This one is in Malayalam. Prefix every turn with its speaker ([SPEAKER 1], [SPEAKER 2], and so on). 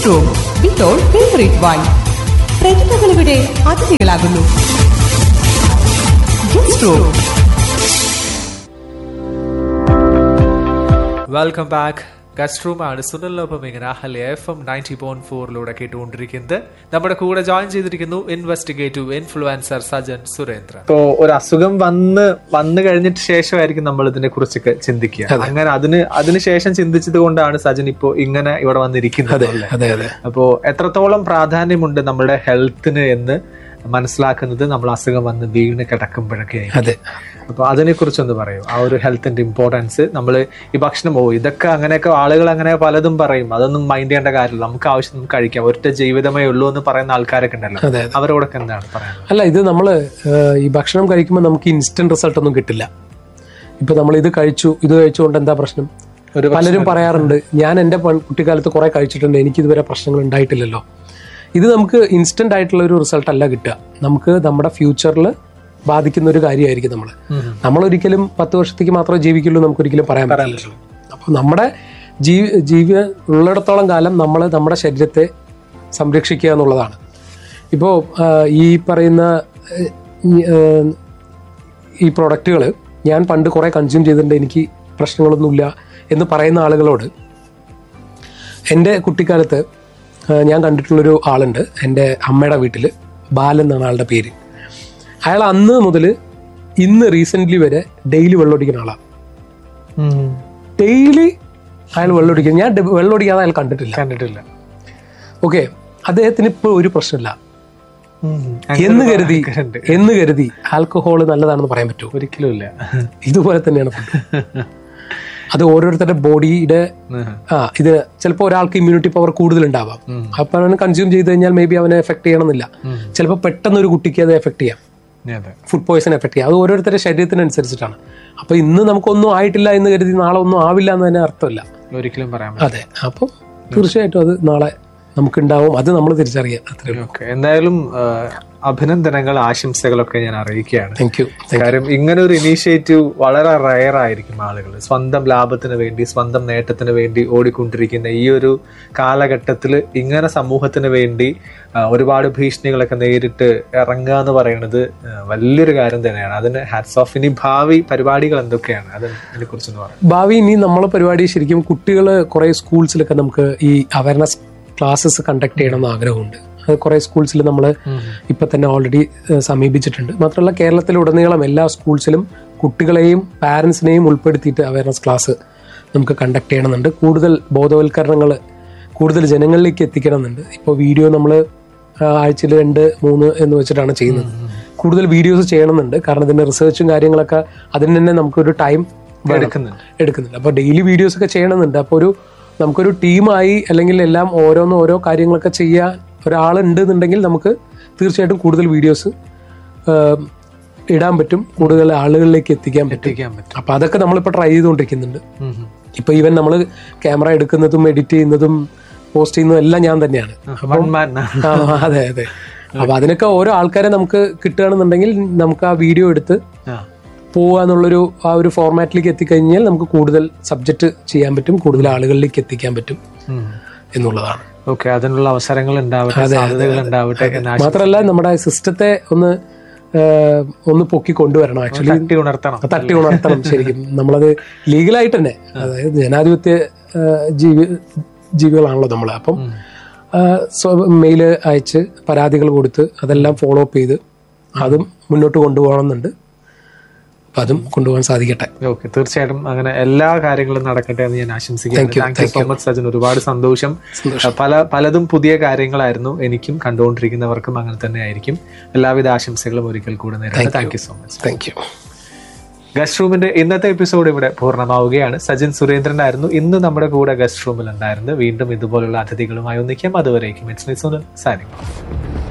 [SPEAKER 1] Guest room with all favourite wine പ്രതിഭകൾ ഇവിടെ അതിഥികളാകുന്നു guest room
[SPEAKER 2] welcome back guest റൂമാണ് സുനിലിനൊപ്പം ഇങ്ങനെ Ahalya F M ninety point ഫോറിലൂടെ കേട്ടുകൊണ്ടിരിക്കുന്നത് നമ്മുടെ കൂടെ ജോയിൻ ചെയ്തിരിക്കുന്നു ഇൻവെസ്റ്റിഗേറ്റീവ് ഇൻഫ്ലുവൻസർ സജൻ സുരേന്ദ്ര
[SPEAKER 3] ഇപ്പോ ഒരു അസുഖം വന്ന് വന്നു കഴിഞ്ഞിട്ട് ശേഷമായിരിക്കും നമ്മൾ ഇതിനെ കുറിച്ചൊക്കെ ചിന്തിക്കുക അങ്ങനെ അതിന് അതിന് ശേഷം ചിന്തിച്ചത് കൊണ്ടാണ് സജൻ ഇപ്പോ ഇങ്ങനെ ഇവിടെ വന്നിരിക്കുന്നത് അല്ലേ?
[SPEAKER 4] അതെ അതെ
[SPEAKER 3] അപ്പോ എത്രത്തോളം പ്രാധാന്യമുണ്ട് നമ്മുടെ ഹെൽത്തിന് എന്ന് മനസ്സിലാക്കുന്നത് നമ്മൾ അസുഖം വന്ന് വീണ് കിടക്കുമ്പോഴൊക്കെ ആയിരിക്കും.
[SPEAKER 4] അതെ
[SPEAKER 3] അപ്പൊ അതിനെ കുറിച്ചൊന്ന് പറയൂ ആ ഒരു ഹെൽത്തിന്റെ ഇമ്പോർട്ടൻസ് നമ്മൾ ഈ ഭക്ഷണം ഓ ഇതൊക്കെ അങ്ങനെയൊക്കെ ആളുകൾ അങ്ങനെ പലതും പറയും അതൊന്നും മൈൻഡ് ചെയ്യേണ്ട കാര്യമില്ല നമുക്ക് ആവശ്യം നമുക്ക് കഴിക്കാം ഒറ്റ ജീവിതമേ ഉള്ളൂ എന്ന് പറയുന്ന ആൾക്കാരൊക്കെ ഉണ്ടല്ലോ
[SPEAKER 4] അതെ,
[SPEAKER 3] അവരോടൊക്കെ എന്താണ് പറയാനുള്ളത്
[SPEAKER 4] അല്ല ഇത് നമ്മൾ ഈ ഭക്ഷണം കഴിക്കുമ്പോൾ നമുക്ക് ഇൻസ്റ്റന്റ് റിസൾട്ട് ഒന്നും കിട്ടില്ല ഇപ്പൊ നമ്മൾ ഇത് കഴിച്ചു ഇത് കഴിച്ചുകൊണ്ട് എന്താ പ്രശ്നം
[SPEAKER 3] ഒരു
[SPEAKER 4] പലരും പറയാറുണ്ട് ഞാൻ എന്റെ പൺ- കുട്ടിക്കാലത്ത് കുറെ കഴിച്ചിട്ടുണ്ട് എനിക്ക് ഇതുവരെ പ്രശ്നങ്ങൾ ഉണ്ടായിട്ടില്ലല്ലോ ഇത് നമുക്ക് ഇൻസ്റ്റന്റ് ആയിട്ടുള്ള ഒരു റിസൾട്ട് അല്ല കിട്ടുക നമുക്ക് നമ്മുടെ ഫ്യൂച്ചറിൽ ബാധിക്കുന്ന ഒരു കാര്യമായിരിക്കും നമ്മൾ നമ്മൾ ഒരിക്കലും പത്ത് വർഷത്തേക്ക് മാത്രമേ ജീവിക്കുള്ളൂ നമുക്ക് ഒരിക്കലും പറയാൻ പറ്റില്ല അപ്പോൾ നമ്മുടെ ജീവി ജീവി ഉള്ളിടത്തോളം കാലം നമ്മൾ നമ്മുടെ ശരീരത്തെ സംരക്ഷിക്കുക എന്നുള്ളതാണ് ഇപ്പോൾ ഈ പറയുന്ന ഏഹ്, ഈ, ഏഹ്, ഈ പ്രൊഡക്റ്റുകൾ ഞാൻ പണ്ട് കുറേ കൺസ്യൂം ചെയ്തിട്ടുണ്ട് എനിക്ക് പ്രശ്നങ്ങളൊന്നുമില്ല എന്ന് പറയുന്ന ആളുകളോട് എൻ്റെ കുട്ടിക്കാലത്ത് ആ, ഞാൻ കണ്ടിട്ടുള്ളൊരു ആളുണ്ട് എൻ്റെ അമ്മയുടെ വീട്ടിൽ ബാലൻ എന്നാണ് ആളുടെ പേര് അയാൾ അന്ന് മുതൽ ഇന്ന് റീസെൻ്റ്ലി വരെ ഡെയിലി വെള്ളമൊടിക്കുന്ന ആളാണ്
[SPEAKER 3] ഉം.
[SPEAKER 4] ഡെയിലി അയാൾ വെള്ളമൊടിക്കുന്നത് ഞാൻ ഡെ- വെള്ളമൊടിക്കാതെ അയാൾ കണ്ടിട്ടില്ല
[SPEAKER 3] കണ്ടിട്ടില്ല
[SPEAKER 4] ഓക്കെ അദ്ദേഹത്തിന് ഇപ്പോൾ ഒരു പ്രശ്നമില്ല
[SPEAKER 3] ഉം.
[SPEAKER 4] എന്ന് കരുതി
[SPEAKER 3] ആൾക്കാരുണ്ട്.
[SPEAKER 4] എന്ന് കരുതി ആൽക്കഹോൾ നല്ലതാണെന്ന് പറയാൻ പറ്റുമോ
[SPEAKER 3] ഒരിക്കലും ഇല്ല
[SPEAKER 4] ഇതുപോലെ തന്നെയാണ് ഫുഡ് അത് ഓരോരുത്തരുടെ ബോഡിയുടെ ആ ഇത് ചിലപ്പോൾ ഒരാൾക്ക് ഇമ്മ്യൂണിറ്റി പവർ കൂടുതൽ ഉണ്ടാവാം അപ്പൊ അവന് കൺസ്യൂം ചെയ്ത് കഴിഞ്ഞാൽ മേ ബി അവനെ എഫക്ട് ചെയ്യണമെന്നില്ല ചിലപ്പോൾ പെട്ടെന്ന് ഒരു കുട്ടിക്ക് അത് എഫക്ട് ചെയ്യാം
[SPEAKER 3] അതെ
[SPEAKER 4] ഫുഡ് പോയ്സൺ എഫക്ട് ചെയ്യാം അത് ഓരോരുത്തരുടെ ശരീരത്തിനനുസരിച്ചിട്ടാണ് അപ്പൊ ഇന്ന് നമുക്കൊന്നും ആയിട്ടില്ല എന്ന് കരുതി നാളെ ഒന്നും ആവില്ല എന്ന് തന്നെ അർത്ഥമില്ല
[SPEAKER 3] ഒരിക്കലും പറയാൻ
[SPEAKER 4] അതെ അപ്പം തീർച്ചയായിട്ടും അത് നാളെ നമുക്കുണ്ടാവും അത് നമ്മൾ തിരിച്ചറിയാം അത്രയും
[SPEAKER 3] ഓക്കെ എന്തായാലും ആ, അഭിനന്ദനങ്ങൾ ആശംസകളൊക്കെ ഞാൻ അറിയിക്കുകയാണ്
[SPEAKER 4] താങ്ക് യു
[SPEAKER 3] കാര്യം ഇങ്ങനെ ഒരു ഇനീഷ്യേറ്റീവ് വളരെ റയർ ആയിരിക്കും ആളുകൾ സ്വന്തം ലാഭത്തിന് വേണ്ടി സ്വന്തം നേട്ടത്തിന് വേണ്ടി ഓടിക്കൊണ്ടിരിക്കുന്ന ഈ ഒരു കാലഘട്ടത്തിൽ ഇങ്ങനെ സമൂഹത്തിന് വേണ്ടി ആ, ഒരുപാട് ഭീഷണികളൊക്കെ നേരിട്ട് ഇറങ്ങുക എന്ന് പറയുന്നത് ആ, വലിയൊരു കാര്യം തന്നെയാണ് അതിന് ഹാറ്റ്സ് ഓഫ് ഇനി ഭാവി പരിപാടികൾ എന്തൊക്കെയാണ് അതിനെ കുറിച്ചൊന്ന് പറയാം
[SPEAKER 4] ഭാവി ഇനി നമ്മളെ പരിപാടി ശരിക്കും കുട്ടികൾ കുറെ സ്കൂൾസിലൊക്കെ നമുക്ക് ഈ അവയർനെസ് ക്ലാസ്സസ് കണ്ടക്ട് ചെയ്യണം എന്ന് ആഗ്രഹമുണ്ട് അത് കുറെ സ്കൂൾസിൽ നമ്മൾ ഇപ്പൊ തന്നെ ഓൾറെഡി സമീപിച്ചിട്ടുണ്ട് മാത്രമല്ല കേരളത്തിലുടനീളം എല്ലാ സ്കൂൾസിലും കുട്ടികളെയും പാരൻസിനെയും ഉൾപ്പെടുത്തിയിട്ട് അവയർനെസ് ക്ലാസ് നമുക്ക് കണ്ടക്ട് ചെയ്യണമെന്നുണ്ട് കൂടുതൽ ബോധവൽക്കരണങ്ങൾ കൂടുതൽ ജനങ്ങളിലേക്ക് എത്തിക്കണമെന്നുണ്ട് ഇപ്പോൾ വീഡിയോ നമ്മൾ ആഴ്ചയിൽ രണ്ട് മൂന്ന് എന്ന് വെച്ചിട്ടാണ് ചെയ്യുന്നത് കൂടുതൽ വീഡിയോസ് ചെയ്യണമെന്നുണ്ട് കാരണം ഇതിന്റെ റിസർച്ചും കാര്യങ്ങളൊക്കെ അതിന് തന്നെ നമുക്കൊരു ടൈം
[SPEAKER 3] എടുക്കുന്നുണ്ട്
[SPEAKER 4] എടുക്കുന്നുണ്ട് അപ്പോൾ ഡെയിലി വീഡിയോസ് ഒക്കെ ചെയ്യണമെന്നുണ്ട് അപ്പോൾ ഒരു നമുക്കൊരു ടീമായി അല്ലെങ്കിൽ എല്ലാം ഓരോന്ന് ഓരോ കാര്യങ്ങളൊക്കെ ചെയ്യാൻ ഒരാളുണ്ട് എന്നുണ്ടെങ്കിൽ നമുക്ക് തീർച്ചയായിട്ടും കൂടുതൽ വീഡിയോസ് ഇടാൻ പറ്റും കൂടുതൽ ആളുകളിലേക്ക് എത്തിക്കാൻ പറ്റും
[SPEAKER 3] എത്തിക്കാൻ പറ്റും
[SPEAKER 4] അപ്പൊ അതൊക്കെ നമ്മളിപ്പോൾ ട്രൈ ചെയ്തുകൊണ്ടിരിക്കുന്നുണ്ട്
[SPEAKER 3] ഉം ഉം.
[SPEAKER 4] ഇപ്പൊ ഈവൻ നമ്മൾ ക്യാമറ എടുക്കുന്നതും എഡിറ്റ് ചെയ്യുന്നതും പോസ്റ്റ് ചെയ്യുന്നതും എല്ലാം ഞാൻ തന്നെയാണ്
[SPEAKER 3] One man.
[SPEAKER 4] ആ, അതെ അതെ അപ്പൊ അതിനൊക്കെ ഓരോ ആൾക്കാരെ നമുക്ക് കിട്ടുകയാണെന്നുണ്ടെങ്കിൽ നമുക്ക് ആ വീഡിയോ എടുത്ത്
[SPEAKER 3] ആ.
[SPEAKER 4] പോവുക എന്നുള്ളൊരു ആ ഒരു ഫോർമാറ്റിലേക്ക് എത്തിക്കഴിഞ്ഞാൽ നമുക്ക് കൂടുതൽ സബ്ജക്റ്റ് ചെയ്യാൻ പറ്റും കൂടുതൽ ആളുകളിലേക്ക് എത്തിക്കാൻ പറ്റും
[SPEAKER 3] ഉം.
[SPEAKER 4] എന്നുള്ളതാണ്
[SPEAKER 3] ഓക്കെ അതിനുള്ള അവസരങ്ങൾ ഉണ്ടാവട്ടെ സാധ്യതകൾ ഉണ്ടാവട്ടെ എന്ന് ആശംസിക്കുന്നു.
[SPEAKER 4] മാത്രമല്ല നമ്മുടെ സിസ്റ്റത്തെ ഒന്ന് ആ, ഒന്ന് പൊക്കി കൊണ്ടുവരണം ആക്ച്വലി
[SPEAKER 3] തട്ടി ഉണർത്തണം
[SPEAKER 4] തട്ടി ഉണർത്തണം ശരിക്കും നമ്മളത് ലീഗലായിട്ട് തന്നെ അതായത് ജനാധിപത്യ ആ, ജീവി ജീവികളാണല്ലോ നമ്മൾ അപ്പം മെയില് അയച്ച് പരാതികൾ കൊടുത്ത് അതെല്ലാം ഫോളോ അപ്പ് ചെയ്ത് അതും മുന്നോട്ട് കൊണ്ടുപോകണമെന്നുണ്ട് അപ്പം അതും കൊണ്ടുപോകാൻ സാധിക്കട്ടെ
[SPEAKER 3] ഓക്കെ തീർച്ചയായിട്ടും അങ്ങനെ എല്ലാ കാര്യങ്ങളും നടക്കട്ടെ എന്ന് ഞാൻ ആശംസിക്കുന്നു thank you so much Sajan ഒരുപാട് സന്തോഷം പല പലതും പുതിയ കാര്യങ്ങളായിരുന്നു എനിക്കും കണ്ടുകൊണ്ടിരിക്കുന്നവർക്കും അങ്ങനെ തന്നെ ആയിരിക്കും എല്ലാവിധ ആശംസകളും ഒരിക്കൽ കൂടെ നേരിടുന്നു thank you so much
[SPEAKER 4] thank you
[SPEAKER 3] guest റൂമിന്റെ ഇന്നത്തെ എപ്പിസോഡ് ഇവിടെ പൂർണ്ണമാവുകയാണ് സജിൻ സുരേന്ദ്രൻ ആയിരുന്നു ഇന്ന് നമ്മുടെ കൂടെ ഗസ്റ്റ് റൂമിൽ ഉണ്ടായിരുന്നു വീണ്ടും ഇതുപോലുള്ള അതിഥികളുമായി ഒന്നിക്കാം അതുവരേക്കും ഇറ്റ്സ് മൈ സോണൽ സാനിങ്